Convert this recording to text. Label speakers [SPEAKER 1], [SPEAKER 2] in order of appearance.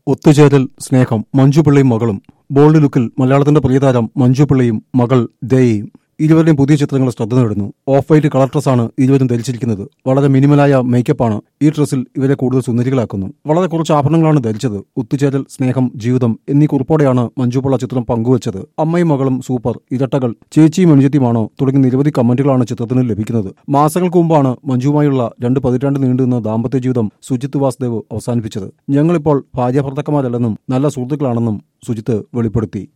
[SPEAKER 1] ഒത്തുചേരൽ സ്നേഹം മഞ്ജു പിള്ളയും മകളും ബോൾഡ് ലുക്കിൽ മലയാളത്തിന്റെ പ്രിയതാരം മഞ്ജു പിള്ളയും മകൾ ദയയും ഇരുവരുടെയും പുതിയ ചിത്രങ്ങൾ ശ്രദ്ധ നേടുന്നു ഓഫ് വൈറ്റ് കളർ ഡ്രസ്സാണ് ഇരുവരും ധരിച്ചിരിക്കുന്നത് വളരെ മിനിമലായ മേക്കപ്പാണ് ഈ ഡ്രസ്സിൽ ഇവരെ കൂടുതൽ സുന്ദരികളാക്കുന്നു വളരെ കുറച്ച് ആഭരണങ്ങളാണ് ധരിച്ചത് ഒത്തുചേരൽ സ്നേഹം ജീവിതം എന്നീ കുറിപ്പോടെയാണ് മഞ്ജു പിള്ള ചിത്രം പങ്കുവച്ചത് അമ്മയും മകളും സൂപ്പർ ഇരട്ടകൾ ചേച്ചിയും അനുജത്തിയുമാണോ തുടങ്ങി നിരവധി കമന്റുകളാണ് ചിത്രത്തിന് ലഭിക്കുന്നത് മാസങ്ങൾക്ക് മുമ്പാണ് മഞ്ജുവുമായുള്ള രണ്ട് പതിറ്റാണ്ട് നീണ്ടുനിന്ന ദാമ്പത്യ ജീവിതം സുജിത് വാസുദേവ് അവസാനിപ്പിച്ചത് ഞങ്ങളിപ്പോൾ ഭാര്യാഭർത്തക്കന്മാരല്ലെന്നും നല്ല സുഹൃത്തുക്കളാണെന്നും സുജിത്ത് വെളിപ്പെടുത്തി